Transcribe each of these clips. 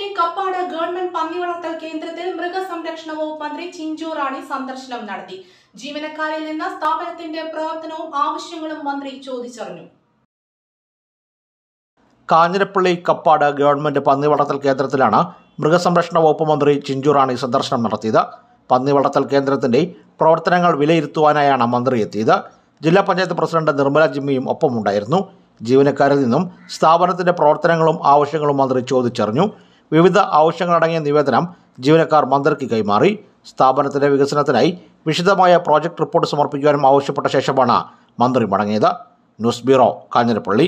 Kanjirappally Kappad government പന്നി വളർത്തൽ കേന്ദ്രത്തിൽ മൃഗസംരക്ഷണ വകുപ്പ് മന്ത്രി ചിഞ്ചു റാണി സന്ദർശനം നടത്തി ജീവനക്കാരിൽ നിന്ന് സ്ഥാപനത്തിന്റെ പ്രവർത്തനവും ആവശ്യങ്ങളും മന്ത്രി ചോദിച്ചറിഞ്ഞു കാഞ്ഞിരപ്പള്ളി കപ്പാട് ഗവൺമെന്റ് പന്നി വളർത്തൽ കേന്ദ്രത്തിലാണ് മൃഗസംരക്ഷണ വകുപ്പ് മന്ത്രി ചിഞ്ചു റാണി സന്ദർശനം നടത്തിയത് പന്നി വളർത്തൽ കേന്ദ്രത്തിന്റെ പ്രവർത്തനങ്ങൾ വിലയിരുത്തുവാനായാണ് മന്ത്രി എത്തിയത് ജില്ലാ പഞ്ചായത്ത് പ്രസിഡന്റ് നിർമ്മല ജിമ്മിയും ഒപ്പമുണ്ടായിരുന്നു ജീവനക്കാരിൽ നിന്നും സ്ഥാപനത്തിന്റെ പ്രവർത്തനങ്ങളും ആവശ്യങ്ങളും മന്ത്രി ചോദിച്ചറിഞ്ഞു വിവിധ ആവശ്യങ്ങളടങ്ങിയ നിവേദനം ജീവനക്കാർ മന്ത്രിക്ക് കൈമാറി സ്ഥാപനത്തിന്റെ വികസനത്തിനായി വിശദമായ പ്രോജക്ട് റിപ്പോർട്ട് സമർപ്പിക്കുവാനും ആവശ്യപ്പെട്ട ശേഷമാണ് മന്ത്രി മടങ്ങിയത് news bureau Kanjirappally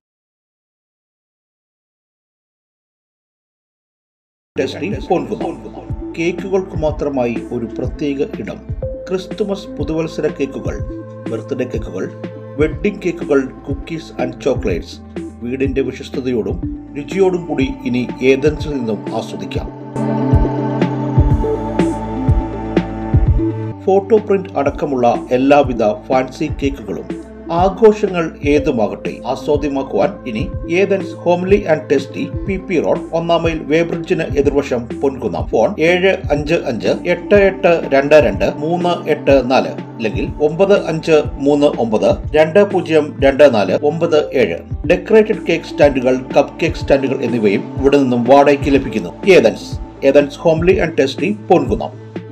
testing Ponkunnam കേക്കുകൾക്ക് മാത്രമായി ഒരു പ്രത്യേക ഇടം ക്രിസ്തുമസ് പുതുവത്സര കേക്കുകൾ ബർത്ത്ഡേ കേക്കുകൾ വെഡ്ഡിംഗ് കേക്കുകൾ കുക്കീസ് ആൻഡ് ചോക്ലേറ്റ്സ് വീടിന്റെ വിശ്വസ്തയോടും രുചിയോടും കൂടി ഇനി ഏതൻസിൽ നിന്നും ആസ്വദിക്കാം ഫോട്ടോ പ്രിന്റ് അടക്കമുള്ള എല്ലാവിധ ഫാൻസി കേക്കുകളും ആഘോഷങ്ങൾ ഏതുമാകട്ടെ ആസ്വാദ്യമാക്കുവാൻ ഇനി Athens homely and tasty P P road ഒന്നാം മൈൽ വേബ്രിഡ്ജിന് എതിർവശം പൊൻകുന്നം ഫോൺ ഏഴ് അഞ്ച് അഞ്ച് എട്ട് എട്ട് രണ്ട് രണ്ട് മൂന്ന് എട്ട് നാല് അല്ലെങ്കിൽ ഒമ്പത് അഞ്ച് മൂന്ന് ഒമ്പത് രണ്ട് പൂജ്യം രണ്ട് നാല് ഒമ്പത് ഏഴ് ഡെക്കറേറ്റഡ് കേക്ക് സ്റ്റാൻഡുകൾ കപ്പ് കേക്ക് സ്റ്റാൻഡുകൾ എന്നിവയും ഇവിടെ നിന്നും വാടകയ്ക്ക് ലഭിക്കുന്നു Athens Athens homely and tasty Ponkunnam